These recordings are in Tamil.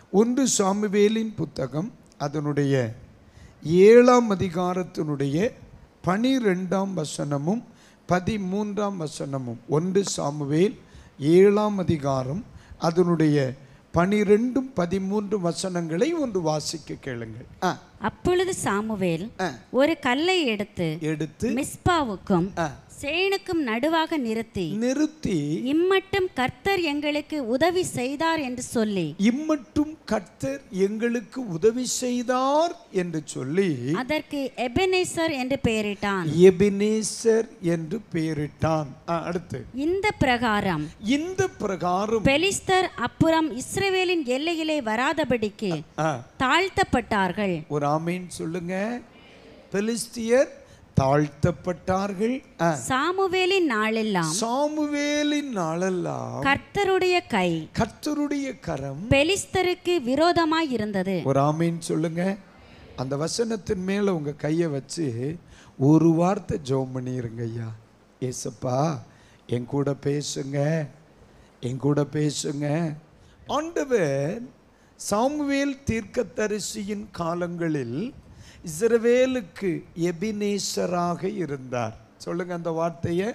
ஒன்று சாமுவேலின் புத்தகம் அதனுடைய ஏழாம் அதிகாரத்தினுடைய பனிரெண்டாம் வசனமும் பதிமூன்றாம் வசனமும் ஒன்று சாமுவேல் ஏழாம் அதிகாரம் அதனுடைய பனிரெண்டும் பதிமூன்று வசனங்களை ஒன்று வாசிக்க கேளுங்கள் ஆ அப்பொழுது சாமுவேல் ஆ. ஒரு கல்லை எடுத்து எடுத்து மிஸ்பாவுக்கும் ஆ. சேனுக்கும் நடுவாக நிறுத்தி நிறுத்தி இம்மட்டும் கர்த்தர் எங்களுக்கு உதவி செய்தார் என்று சொல்லி இம்மட்டும் கர்த்தர் எங்களுக்கு உதவி செய்தார் என்று சொல்லி அதற்கு எபெனேசர் என்று பெயரிட்டான் எபினேசர் என்று பெயரிட்டான் ஆ, அடுத்து இந்த பிரகாரம் இந்த பிரகாரம் பெலிஸ்தர் அப்புறம் இஸ்ரவேலின் எல்லையிலே வராதபடிக்கு ஆ, தாழ்த்தப்பட்டார்கள் ஒரு ஆமீன் சொல்லுங்க பெலிஸ்தியர் தாழ்த்தப்பட்டார்கள் ஆ, சாமுவேலின் நாளெல்லாம் சாமுவேலின் நாளெல்லாம் கர்த்தருடைய கை கர்த்தருடைய கரம் பெலிஸ்தருக்கு விரோதமாய் இருந்தது ஒரு ஆமீன் சொல்லுங்க அந்த வசனத்தின் மேல உங்க கையை வச்சு ஒரு வார்த்தை ஜெபம் பண்ணிருங்க ஐயா ஏசப்பா என் கூட பேசுங்க என் கூட பேசுங்க ஆண்டவர் சாமுவேல் தீர்க்கதரிசியின் காலங்களில் இஸ்ரவேலுக்கு எபினேசராக இருந்தார் சொல்லுங்க அந்த வார்த்தையை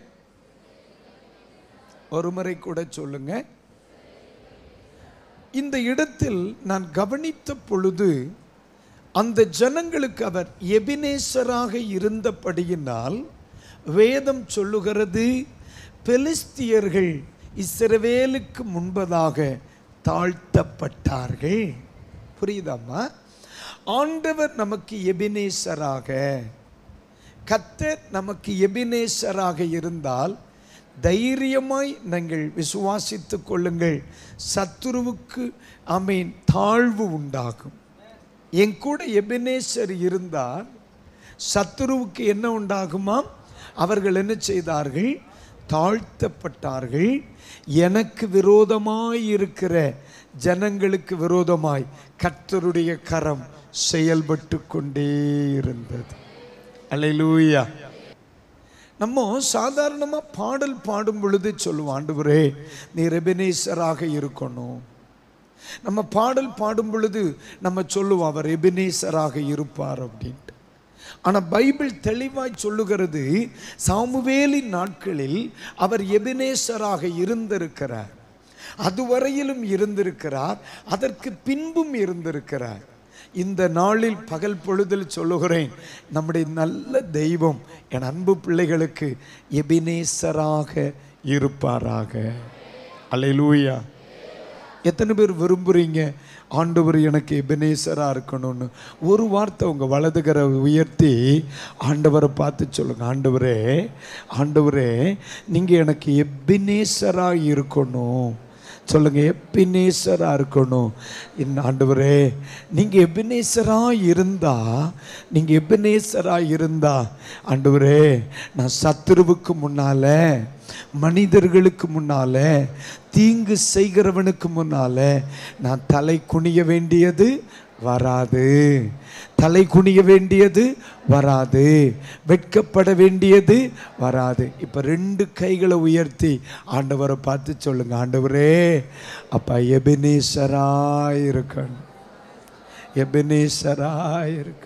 ஒரு முறை கூட சொல்லுங்க இந்த இடத்தில் நான் கவனித்த பொழுது அந்த ஜனங்களுக்கு அவர் எபினேசராக இருந்தபடியினால் வேதம் சொல்லுகிறது பெலிஸ்தியர்கள் இஸ்ரவேலுக்கு முன்பதாக தாழ்த்தப்பட்டார்கள் புரியுதாம்மா ஆண்டவர் நமக்கு எபினேசராக கத்தர் நமக்கு எபினேசராக இருந்தால் தைரியமாய் நீங்கள் விசுவாசித்துக் கொள்ளுங்கள் சத்துருவுக்கு அமீன் தாழ்வு உண்டாகும் என் கூட எபினேசர் இருந்தால் சத்துருவுக்கு என்ன உண்டாகுமாம் அவர்கள் என்ன செய்தார்கள் தாழ்த்தப்பட்டார்கள் எனக்கு விரோதமாய் இருக்கிற ஜனங்களுக்கு விரோதமாய் கர்த்தருடைய கரம் செயல்பட்டு கொண்டே இருந்தது அல்லேலூயா நம்ம சாதாரணமாக பாடல் பாடும் பொழுது சொல்லுவோம் ஆண்டவரே நீ ரெபினேசராக இருக்கணும் நம்ம பாடல் பாடும் பொழுது நம்ம சொல்லுவோம் அவர் எபினேசராக இருப்பார் அப்படின்ட்டு ஆனால் பைபிள் தெளிவாய் சொல்லுகிறது சாமுவேலின் நாட்களில் அவர் எபினேசராக இருந்திருக்கிறார் அதுவரையிலும் இருந்திருக்கிறார் அதற்கு பின்பும் இருந்திருக்கிறார் இந்த நாளில் பகல் பொழுதில் சொல்லுகிறேன் நம்முடைய நல்ல தெய்வம் என் அன்பு பிள்ளைகளுக்கு எபினேசராக இருப்பாராக அல்லேலூயா எத்தனை பேர் விரும்புகிறீங்க ஆண்டவர் எனக்கு எபினேசராக இருக்கணும்னு ஒரு வார்த்தை உங்கள் வலதுகரை உயர்த்தி ஆண்டவரை பார்த்து சொல்லுங்கள் ஆண்டவரே ஆண்டவரே நீங்கள் எனக்கு எபினேசராக இருக்கணும் சொல்லுங்கள் எபினேசராக இருக்கணும் இந்த ஆண்டவரே நீங்கள் எபினேசராக இருந்தா நீங்கள் எபினேசராக இருந்தா ஆண்டவரே நான் சத்துருவுக்கு முன்னால மனிதர்களுக்கு முன்னால தீங்கு செய்கிறவனுக்கு முன்னால நான் தலை குனிய வேண்டியது வராது தலை குனிய வேண்டியது வராது வெட்கப்பட வேண்டியது வராது இப்போ ரெண்டு கைகளை உயர்த்தி ஆண்டவரை பார்த்து சொல்லுங்க ஆண்டவரே அப்பா எபினேசராய் இருக்கணும் எபினேசராய் இருக்க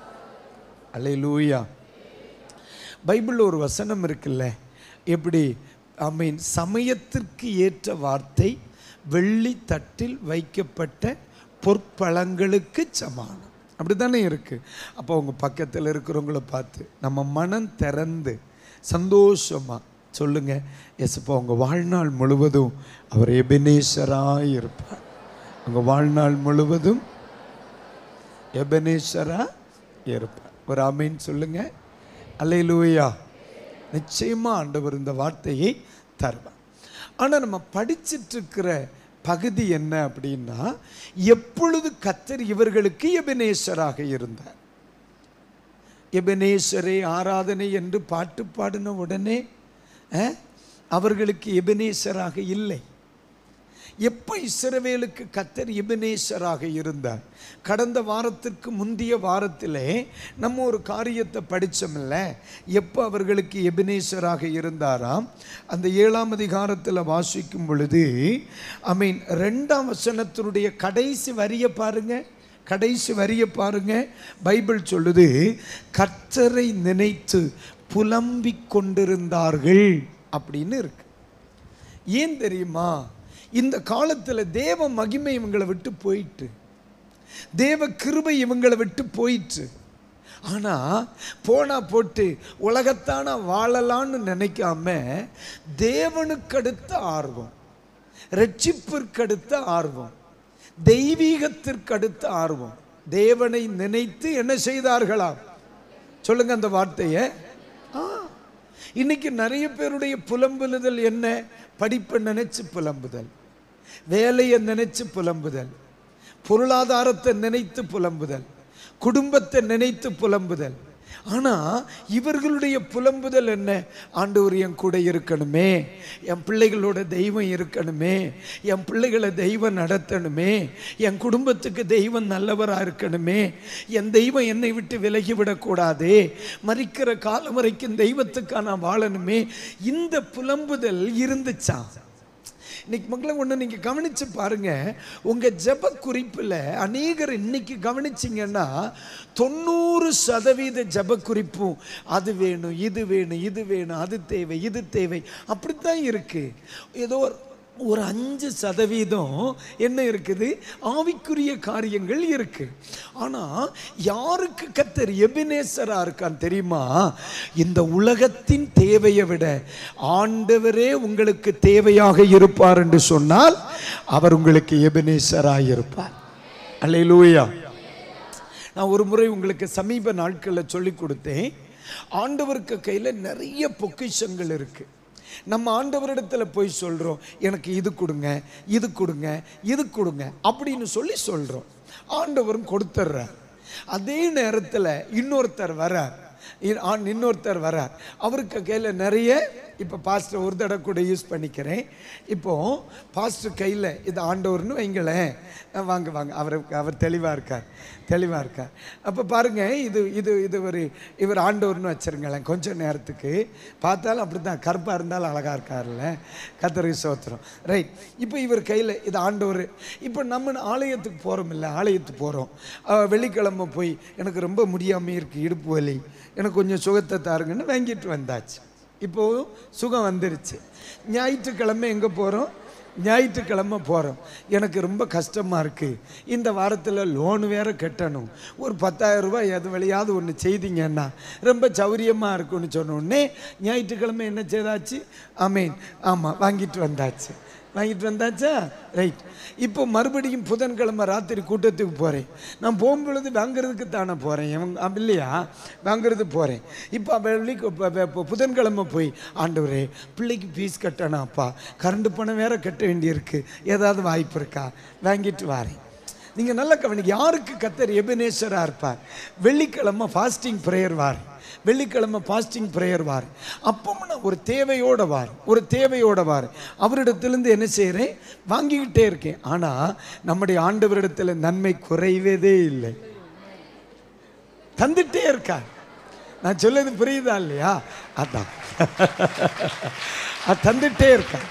அல்லேலூயா பைபிள் ஒரு வசனம் இருக்குல்ல எப்படி ஐ மீன் சமயத்திற்கு ஏற்ற வார்த்தை வெள்ளி தட்டில் வைக்கப்பட்ட பொற்பழங்களுக்கு சமானம் அப்படி தானே இருக்குது அப்போ உங்க பக்கத்தில் இருக்கிறவங்கள பார்த்து நம்ம மனம் திறந்து சந்தோஷமாக சொல்லுங்க எஸ்ப்பா உங்கள் வாழ்நாள் முழுவதும் அவர் எபினேசராக இருப்பார் உங்கள் வாழ்நாள் முழுவதும் எபனேஸ்வரா இருப்பார் ஒரு அமீன் சொல்லுங்க அல்லேலூயா நிச்சயமா ஆண்டவர் இந்த வார்த்தையை தருவார் ஆனால் நம்ம படிச்சிட்டு இருக்கிற பகுதி என்ன அப்படின்னா எப்பொழுது கத்தர் இவர்களுக்கு எபனேஸ்வராக இருந்தார் எபனேஸ்வரே ஆராதனை என்று பாட்டு பாடின உடனே அஹ், அவர்களுக்கு எபனேசராக இல்லை எப்போ இஸ்ரவேலுக்கு கத்தர் எபினேசராக இருந்தார் கடந்த வாரத்திற்கு முந்தைய வாரத்திலே நம்ம ஒரு காரியத்தை படித்தோம்ல எப்போ அவர்களுக்கு எபினேசராக இருந்தாராம் அந்த ஏழாம் அதிகாரத்தில் வாசிக்கும் பொழுது ஐ மீன் ரெண்டாம் வசனத்தினுடைய கடைசி வரியை பாருங்க கடைசி வரியை பாருங்க பைபிள் சொல்லுது கர்த்தரை நினைத்து புலம்பிக் கொண்டிருந்தார்கள் அப்படின்னு இருக்கு ஏன் தெரியுமா இந்த காலத்தில் தேவ மகிமை இவங்களை விட்டு போயிட்டு தேவ கிருபை இவங்களை விட்டு போயிட்டு ஆனா போனா போட்டு உலகத்தான வாழலான்னு நினைக்காம தேவனுக்கு அடுத்த ஆர்வம் ரட்சிப்பிற்கு அடுத்த ஆர்வம் தெய்வீகத்திற்கு அடுத்த ஆர்வம் தேவனை நினைத்து என்ன செய்தார்களாம் சொல்லுங்க அந்த வார்த்தையை ஆ இன்னைக்கு நிறைய பேருடைய புலம்புதல் என்ன படிப்பை நினைச்சு புலம்புதல் வேலையை நினைச்சு புலம்புதல் பொருளாதாரத்தை நினைத்து புலம்புதல் குடும்பத்தை நினைத்து புலம்புதல் ஆனா இவர்களுடைய புலம்புதல் என்ன ஆண்டவர் என் கூட இருக்கணுமே என் பிள்ளைகளோட தெய்வம் இருக்கணுமே என் பிள்ளைகளை தெய்வம் நடத்தணுமே என் குடும்பத்துக்கு தெய்வம் நல்லவராக இருக்கணுமே என் தெய்வம் என்னை விட்டு விலகி விடக்கூடாதே மறிக்கிற காலம் வரைக்கும் தெய்வத்துக்காக நான் வாழணுமே இந்த புலம்புதல் இருந்துச்சா இன்னைக்கு மக்களை ஒன்று நீங்கள் கவனித்து பாருங்க உங்கள் ஜெப குறிப்பில் அநேகர் இன்னைக்கு கவனிச்சிங்கன்னா தொண்ணூறு சதவீத ஜெப குறிப்பும் அது வேணும் இது வேணும் இது வேணும் அது தேவை இது தேவை அப்படித்தான் இருக்கு ஏதோ ஒரு- ஒரு அஞ்சு சதவீதம் என்ன இருக்குது ஆவிக்குரிய காரியங்கள் இருக்கு ஆனா யாருக்கு கத்தர் எபினேசரா இருக்கான் தெரியுமா இந்த உலகத்தின் தேவையை விட ஆண்டவரே உங்களுக்கு தேவையாக இருப்பார் என்று சொன்னால் அவர் உங்களுக்கு எபினேசராக இருப்பார் அல்லேலூயா நான் ஒரு முறை உங்களுக்கு சமீப நாட்களில் சொல்லி கொடுத்தேன் ஆண்டவருக்கு கையில் நிறைய பொக்கிஷங்கள் இருக்கு நம்ம ஆண்டவரிடத்துல போய் சொல்றோம் எனக்கு இது கொடுங்க இது கொடுங்க இது கொடுங்க அப்படின்னு சொல்லி சொல்றோம் ஆண்டவரும் கொடுத்துட்றார் அதே நேரத்தில் இன்னொருத்தர் வரார் இ- ஆண் இன்னொருத்தர் வரார் அவருக்கு கையில் நிறைய இப்போ பாஸ்டர் ஒரு தடவை கூட யூஸ் பண்ணிக்கிறேன் இப்போ பாஸ்டர் கையில் இது ஆண்டவர்னு வைங்களேன் அஹ் வாங்க வாங்க அவர் அவர் தெளிவாக இருக்கார் தெளிவாக இருக்கார் அப்போ பாருங்க இது இது இது ஒரு இவர் ஆண்டவர்னு வச்சிருங்களேன் கொஞ்சம் நேரத்துக்கு பார்த்தாலும் அப்படி தான் கருப்பாக இருந்தாலும் அழகாக இருக்கார்ல கத்தருக்கு சோத்திரம் ரைட் இப்போ இவர் கையில் இது ஆண்டவர் இப்போ நம்ம ஆலயத்துக்கு போகிறோம் இல்லை ஆலயத்துக்கு போகிறோம் வெள்ளிக்கிழமை போய் எனக்கு ரொம்ப முடியாமல் இருக்குது இடுப்பு வலி எனக்கு கொஞ்சம் சுகத்தை தாருங்கன்னு வாங்கிட்டு வந்தாச்சு இப்போ சுகம் வந்துருச்சு ஞாயிற்றுக்கிழமை எங்கே போகிறோம் ஞாயிற்றுக்கிழமை போகிறோம் எனக்கு ரொம்ப கஷ்டமாக இருக்குது இந்த வாரத்தில் லோன் வேற கட்டணும் ஒரு பத்தாயிரம் ரூபாய் எது வழியாவது ஒன்று செய்தீங்கன்னா ரொம்ப சௌரியமாக இருக்கும்னு சொன்ன உடனே ஞாயிற்றுக்கிழமை என்ன செய்தாச்சு ஆமீன் ஆமாம் வாங்கிட்டு வந்தாச்சு வாங்கிட்டு வந்தாச்சா ரைட் இப்போ மறுபடியும் புதன்கிழமை ராத்திரி கூட்டத்துக்கு போகிறேன் நான் போகும்பொழுது வாங்குறதுக்கு தானே போகிறேன் இவங்க இல்லையா வாங்குறது போகிறேன் இப்போ வெள்ளி இப்போ புதன்கிழமை போய் ஆண்டவரே பிள்ளைக்கு ஃபீஸ் கட்டணும் அப்பா கரண்ட் பணம் வேற கட்ட வேண்டியிருக்கு ஏதாவது வாய்ப்பு இருக்கா வாங்கிட்டு வாரேன் நீங்கள் நல்லா கவனிக்க யாருக்கு கத்தர் எபினேசராக இருப்பார் வெள்ளிக்கிழமை ஃபாஸ்டிங் ப்ரேயர் வார் வெள்ளிக்கிழமை ஃபாஸ்டிங் ப்ரேயர் வார் அப்பவும் நான் ஒரு தேவையோட வார் ஒரு தேவையோட வார் அவரிடத்திலிருந்து என்ன செய்கிறேன் வாங்கிக்கிட்டே இருக்கேன் ஆனால் நம்முடைய ஆண்டவரிடத்தில் நன்மை குறைவதே இல்லை தந்துட்டே இருக்கார் நான் சொல்லது புரியுதா இல்லையா அதான் அது தந்துட்டே இருக்கார்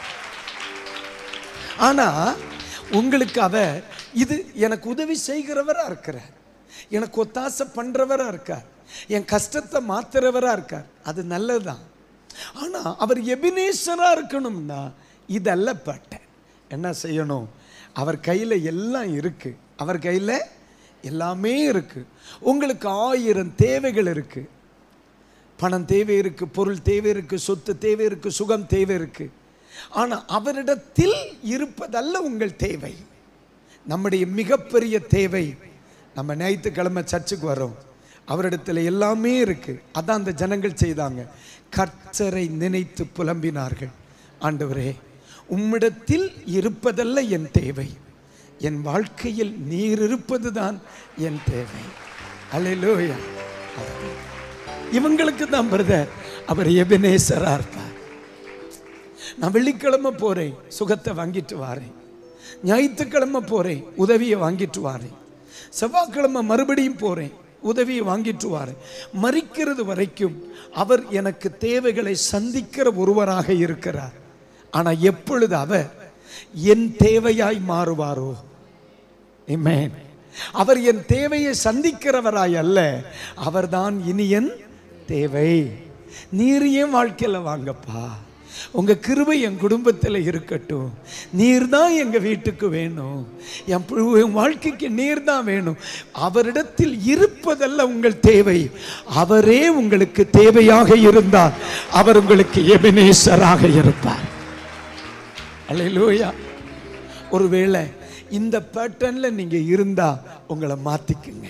ஆனா உங்களுக்கு அவர் இது எனக்கு உதவி செய்கிறவரா இருக்கிறார் எனக்கு ஒத்தாசை பண்றவரா இருக்கார் என் கஷ்டத்தை மாத்துறவரா இருக்கார் அது நல்லதுதான் ஆனா அவர் எபினேசரா இருக்கணும்னா இதல்ல பட்டேன் என்ன செய்யணும் அவர் கையில எல்லாம் இருக்கு அவர் கையில எல்லாமே இருக்கு உங்களுக்கு ஆயிரம் தேவைகள் இருக்கு பணம் தேவை இருக்கு பொருள் தேவை இருக்கு சொத்து தேவை இருக்கு சுகம் தேவை இருக்கு ஆனா அவரிடத்தில் இருப்பதல்ல உங்கள் தேவை நம்முடைய மிகப்பெரிய தேவை நம்ம ஞாயிற்றுக்கிழமை சர்ச்சுக்கு வரோம் அவரிடத்துல எல்லாமே இருக்கு அதான் அந்த ஜனங்கள் செய்தாங்க கர்த்தரை நினைத்து புலம்பினார்கள் ஆண்டவரே உம்மிடத்தில் இருப்பதல்ல என் தேவை என் வாழ்க்கையில் நீர் இருப்பதுதான் என் தேவை அல்லேலூயா இவங்களுக்கு தான் பிரதர் அவர் எபினேசரா இருப்பார் நான் வெள்ளிக்கிழமை போறேன் சுகத்தை வாங்கிட்டு வாரேன் ஞாயிற்றுக்கிழமை போறேன் உதவியை வாங்கிட்டு வாரேன் செவ்வாய்க்கிழமை மறுபடியும் போறேன் உதவியை வாங்கிட்டு வாரேன் மறிக்கிறது வரைக்கும் அவர் எனக்கு தேவைகளை சந்திக்கிற ஒருவராக இருக்கிறார் ஆனா எப்பொழுது அவர் என் தேவையாய் மாறுவாரோ Amen. அவர் என் தேவையை சந்திக்கிறவராய் அல்ல அவர்தான் இனி என் தேவை நீர் ஏன் வாழ்க்கையில வாங்கப்பா உங்க கிருபை என் குடும்பத்தில் இருக்கட்டும் நீர் தான் எங்க வீட்டுக்கு வேணும் என் பு- என் வாழ்க்கைக்கு நீர் தான் வேணும் அவரிடத்தில் இருப்பதல்ல உங்கள் தேவை அவரே உங்களுக்கு தேவையாக இருந்தால் அவர் உங்களுக்கு எபினேசராக இருப்பார் அல்லேலூயா ஒருவேளை இந்த பேட்டர்ன்ல நீங்க இருந்தா உங்களை மாத்திக்குங்க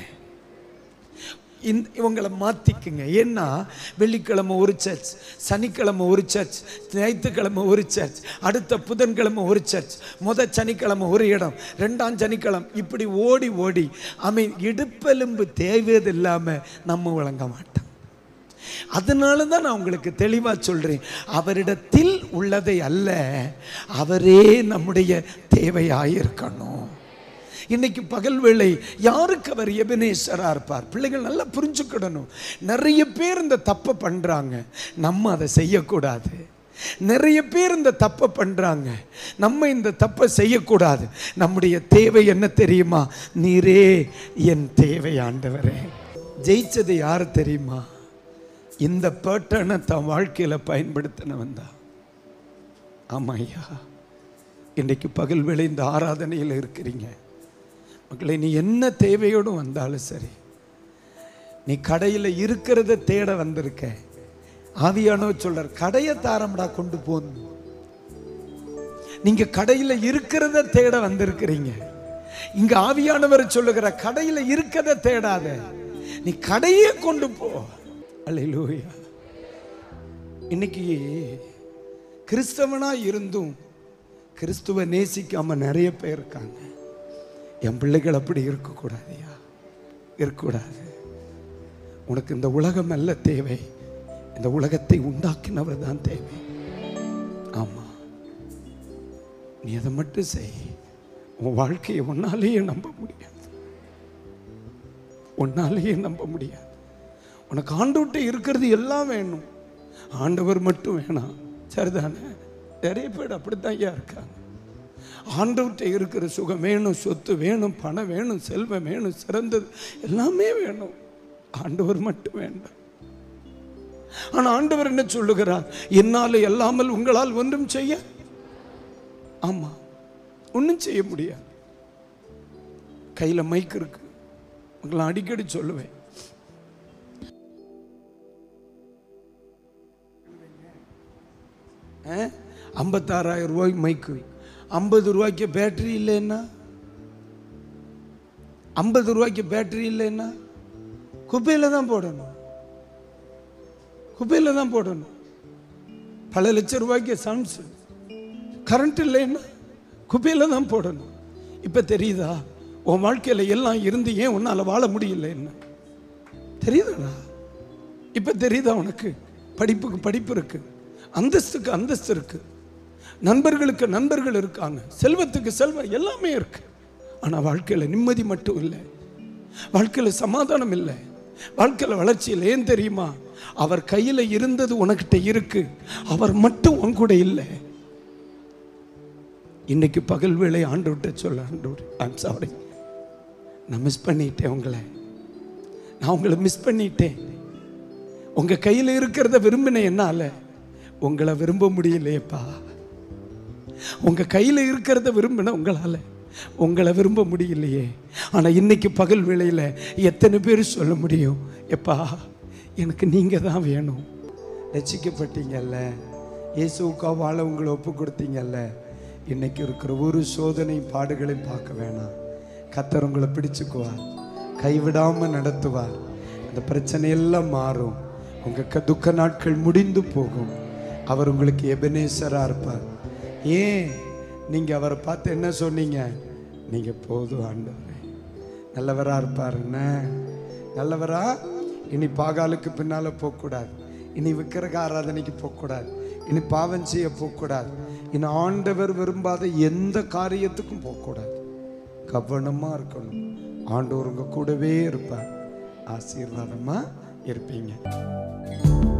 இந்த இவங்களை மாத்திக்குங்க ஏன்னா வெள்ளிக்கிழமை ஒரு சர்ச் சனிக்கிழமை ஒரு சர்ச் ஞாயிற்றுக்கிழமை ஒரு சர்ச் அடுத்த புதன்கிழமை ஒரு சர்ச் முத சனிக்கிழமை ஒரு இடம் ரெண்டாம் சனிக்கிழமை இப்படி ஓடி ஓடி அமை இடுப்பெலும்பு தேவையதில்லாம நம்ம விளங்க மாட்டோம் அதனால தான் நான் உங்களுக்கு தெளிவாக சொல்கிறேன் அவரிடத்தில் உள்ளதை அல்ல அவரே நம்முடைய தேவையாயிருக்கணும் இன்னைக்கு பகல் வேளை யாருக்கு அவர் எபினேசராக இருப்பார் பிள்ளைகள் நல்லா புரிஞ்சுக்கிடணும் நிறைய பேர் இந்த தப்பை பண்ணுறாங்க நம்ம அதை செய்யக்கூடாது நிறைய பேர் இந்த தப்பை பண்ணுறாங்க நம்ம இந்த தப்பை செய்யக்கூடாது நம்முடைய தேவை என்ன தெரியுமா நீரே என் தேவை ஆண்டவரே ஜெயிச்சது யார் தெரியுமா இந்த பேட்டர்னை தன் வாழ்க்கையில் பயன்படுத்தினவன் தான் ஆமாம் ஐயா இன்றைக்கு பகல் வேளை இந்த ஆராதனையில் இருக்கிறீங்க மக்களே நீ என்ன தேவையோடு வந்தாலும் சரி நீ கடையில் இருக்கிறத தேட வந்திருக்க ஆவியானவர் சொல்றார் கடையை தாரம்டா கொண்டு போகணும் நீங்க கடையில் இருக்கிறத தேட வந்திருக்கிறீங்க இங்க ஆவியானவர் சொல்லுகிற கடையில் இருக்கிறத தேடாத நீ கடையே கொண்டு போ அல்லேலூயா இன்னைக்கு கிறிஸ்தவனா இருந்தும் கிறிஸ்துவ நேசிக்காம நிறைய பேர் இருக்காங்க என் பிள்ளைகள் அப்படி இருக்கக்கூடாதுயா இருக்கக்கூடாது உனக்கு இந்த உலகம் அல்ல தேவை இந்த உலகத்தை உண்டாக்கினவர் தான் தேவை ஆமா நீ அதை மட்டும் செய் உன் வாழ்க்கையை உன்னாலேயே நம்ப முடியாது உன்னாலேயே நம்ப முடியாது உனக்கு ஆண்டவர்கிட்ட இருக்கிறது எல்லாம் வேணும் ஆண்டவர் மட்டும் வேணாம் சரிதானே நிறைய பேர் அப்படித்தான் ஐயா இருக்காங்க ஆண்டவர்கிட்ட இருக்கிற சுகம் வேணும் சொத்து வேணும் பணம் வேணும் செல்வம் வேணும் சிறந்தது எல்லாமே வேணும் ஆண்டவர் மட்டும் வேண்டாம் ஆனா ஆண்டவர் என்ன சொல்லுகிறார் என்னால எல்லாமல் உங்களால் ஒன்றும் செய்ய ஆமா ஒன்றும் செய்ய முடியாது கையில மைக் இருக்கு உங்களை அடிக்கடி சொல்லுவேன் ஐம்பத்தாறாயிரம் ரூபாய் மைக்கு ஐம்பது ரூபாய்க்கு பேட்டரி இல்லைன்னா ஐம்பது ரூபாய்க்கு பேட்டரி இல்லைன்னா குப்பையில் தான் போடணும் குப்பையில் தான் போடணும் பல லட்சம் ரூபாய்க்கு சவுண்ட்ஸ் கரண்ட் இல்லைன்னா குப்பையில் தான் போடணும் இப்போ தெரியுதா உன் வாழ்க்கையில் எல்லாம் இருந்து ஏன் உன்னால் வாழ முடியல என்ன தெரியுதாடா இப்போ தெரியுதா உனக்கு படிப்புக்கு படிப்பு இருக்கு அந்தஸ்துக்கு அந்தஸ்து இருக்கு நண்பர்களுக்கு நண்பர்கள் இருக்காங்க செல்வத்துக்கு செல்வம் எல்லாமே இருக்கு ஆனால் வாழ்க்கையில் நிம்மதி மட்டும் இல்லை வாழ்க்கையில் சமாதானம் இல்லை வாழ்க்கையில் வளர்ச்சி இல்லை ஏன் தெரியுமா அவர் கையில் இருந்தது உனக்கிட்ட இருக்கு அவர் மட்டும் உன் கூட இல்லை இன்னைக்கு பகல் வேளை ஆண்டு விட்ட சொல்ல ஆண்டு ஐம் சாரி நான் மிஸ் பண்ணிட்டேன் உங்களை நான் உங்களை மிஸ் பண்ணிட்டேன் உங்க கையில் இருக்கிறத விரும்பினேன் என்னால உங்களை விரும்ப முடியலையேப்பா உங்க கையில் இருக்கிறத விரும்பின உங்களால உங்களை விரும்ப முடியலையே ஆனா இன்னைக்கு பகல் வேளையில எத்தனை பேர் சொல்ல முடியும் எப்பா எனக்கு நீங்க தான் வேணும் ரசிக்கப்பட்டீங்கல்ல இயேசுக்கா வாழ உங்களை ஒப்பு கொடுத்தீங்கல்ல இன்னைக்கு இருக்கிற ஒரு சோதனை பாடுகளையும் பார்க்க வேணாம் கத்தர் உங்களை பிடிச்சுக்குவார் கைவிடாம நடத்துவார் அந்த பிரச்சனை எல்லாம் மாறும் உங்க க- துக்க நாட்கள் முடிந்து போகும் அவர் உங்களுக்கு எபனேசரா இருப்பார் ஏன் நீங்க அவரை பார்த்து என்ன சொன்னீங்க நீங்க போதும் ஆண்டவரே நல்லவரா இருப்பார் என்ன நல்லவரா இனி பாகாலுக்கு பின்னால போகக்கூடாது இனி விக்கிரக ஆராதனைக்கு போகக்கூடாது இனி பாவம் செய்ய போகக்கூடாது இனி ஆண்டவர் விரும்பாத எந்த காரியத்துக்கும் போகக்கூடாது கவனமா இருக்கணும் ஆண்டவர் உங்க கூடவே இருப்பார் ஆசீர்வாதமா இருப்பீங்க